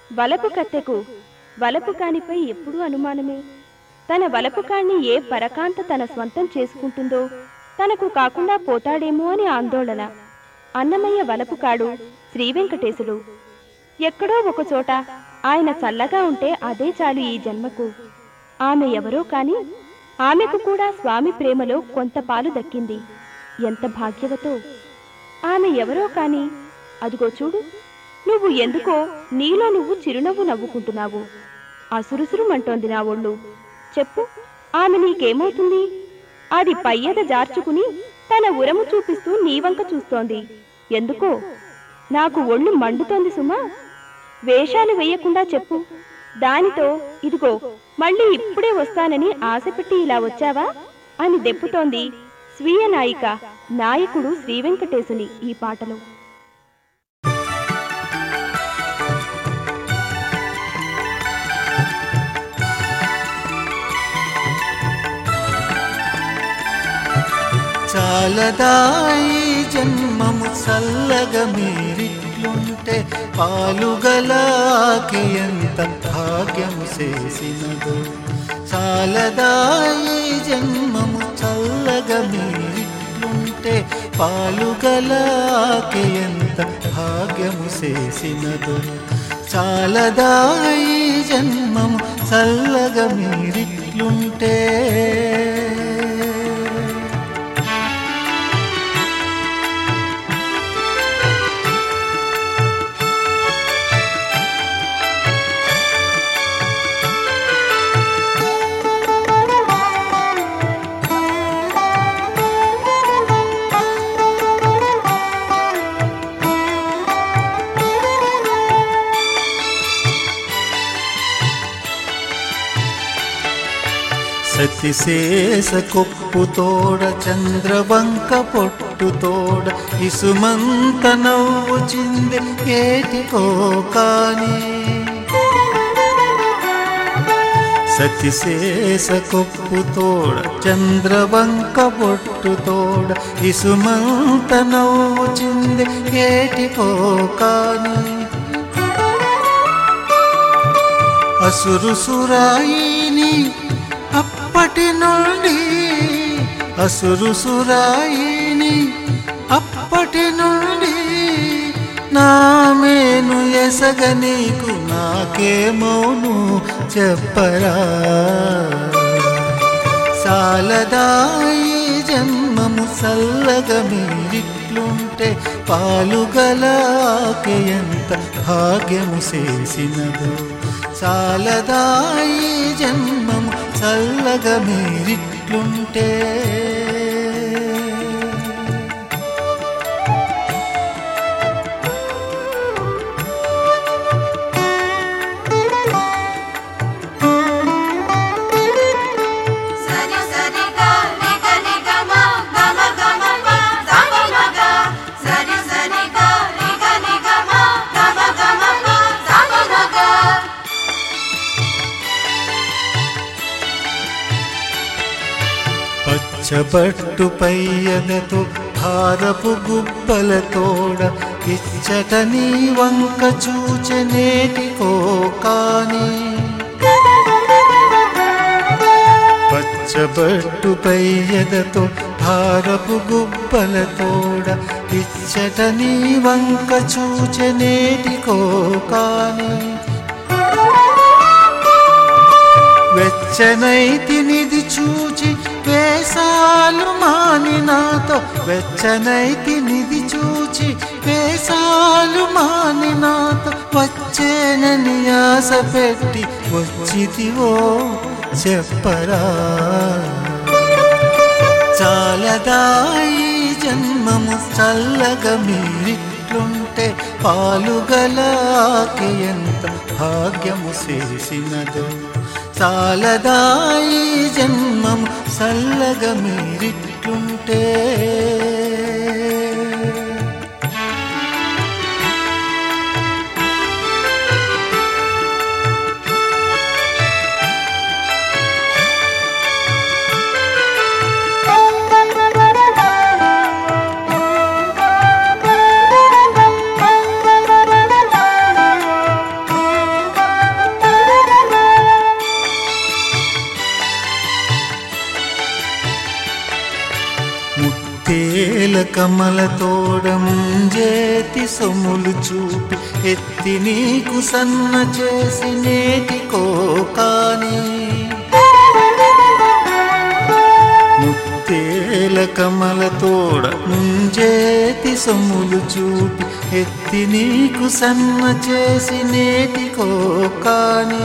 వలపు కత్తెకు వలపు కానిపై ఎప్పుడూ అనుమానమే తన వలపు కాణ్ణి ఏ పరకాంత తన స్వంతం చేసుకుంటుందో తనకు కాకుండా పోతాడేమో అని ఆందోళన అన్నమయ్య వలపు కాడు శ్రీ వెంకటేశుడు ఎక్కడో ఒక చోట ఆయన చల్లగా ఉంటే అదే చాలు ఈ జన్మకు ఆమె ఎవరో కాని ఆమెకు కూడా స్వామి ప్రేమలో కొంత పాలు దక్కింది ఎంత భాగ్యవతో ఆమె ఎవరో కాని అదిగో చూడు నువ్వు ఎందుకో నీలో నువ్వు చిరునవ్వు నవ్వుకుంటున్నావు అసురుసురుమంటోంది నా ఒళ్ళు చెప్పు ఆమె నీకేమవుతుంది అది పయ్యద జార్చుకుని తన ఉరము చూపిస్తూ నీ వంక చూస్తోంది ఎందుకో నాకు ఒళ్ళు మండుతోంది సుమా వేషాలు వేయకుండా చెప్పు దానితో ఇదిగో మళ్ళీ ఇప్పుడే వస్తానని ఆశపెట్టి ఇలా వచ్చావా అని దెప్పుతోంది స్వీయ నాయిక నాయకుడు శ్రీ వెంకటేశుని ఈ పాటలో చాలదాయి జన్మము చల్లగా మీరిట్లుంటే పాలుగలాకి ఎంత భాగ్యము చేసినదో చాలదాయి జన్మము చల్లగా మీరిట్లుంటే పాలుగలాకి ఎంత భాగ్యము చేసినదో చాలదాయి జన్మము చల్లగా మీరిట్లుంటే సతిశేష కొప్పుతోడ చంద్రవంక పొట్టుతోడ ఇసుమంత నవ్వు చింది ఏటికో కాని సతిశేష కొప్పుతోడ చంద్రవంక పొట్టుతోడ ఇసుమంత నవ్వు చింది ఏటికో కాని అసురు సురాయిని అప్పటి నుండి అసురు సురాయిని అప్పటి నుండి నామేను ఎసగ నీకు నాకేమోను చెప్పరా సాలదాయి జన్మము చల్లగ మీరిట్లుంటే పాలుగలాకే ఎంత భాగ్యము చేసినదో చాలదాయి జన్మము చల్లగ మీరిట్లుంటే సరి సరి గా నిగ నిగ మా గమ గమ మా గమ మగ సరి సరి గా నిగ నిగ మా గమ గమ మా గమ మగ పచ్చబట్టు పయ్యలతో భారపు గుబ్బలతోడ ఇచ్చట నీ వంక చూచనేటికో కాని పచ్చబట్టు పయ్యదతో భారపు గుబ్బలతోడ ఇచ్చట నీ వంక చూచనేటికో కాని వెచ్చనైతినిది చూచి వేసాలు మాని నాతో వెచ్చనైతినిది చూచి వేసాలు మాని నాతో వచ్చేనని ఆశ పెట్టి వచ్చితివో చెప్పరా చాలదాయి జన్మము చల్లగా మీరిట్లుంటే పాలుగలాకి ఎంత భాగ్యము చేసినదో చాలదాయి జన్మము చల్లగా మీరిట్లుంటే సరి కమల తోడంజేతి సొమ్ములు చూపి ఎత్తి నీకు సన్న చేసి నేటికో కాని ముత్తేల కమల తోడ ముంజేతి సొమ్ములు చూపి ఎత్తి నీకు సన్న చేసి నేటికో కాని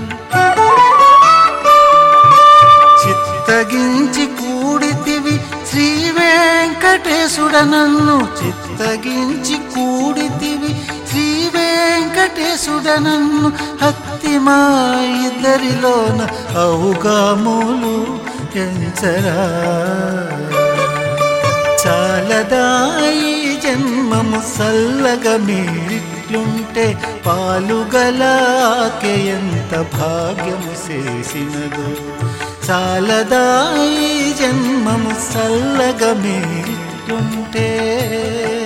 చిత్తగించి కూడితివి శ్రీ వెంకటేశుడ నన్ను చిత్తగించి కూడితివి శ్రీ వెంకటేశుడ నన్ను హత్తి మా ఇద్దరిలోన అవుగాములు ఎంచరా చాలదాయి జన్మము సల్లగా మీరిట్లుంటే పాలుగలాకే ఎంత భాగ్యము చేసినదో చాలదాయి జన్మము సల్లగా మీరిట్లుంటే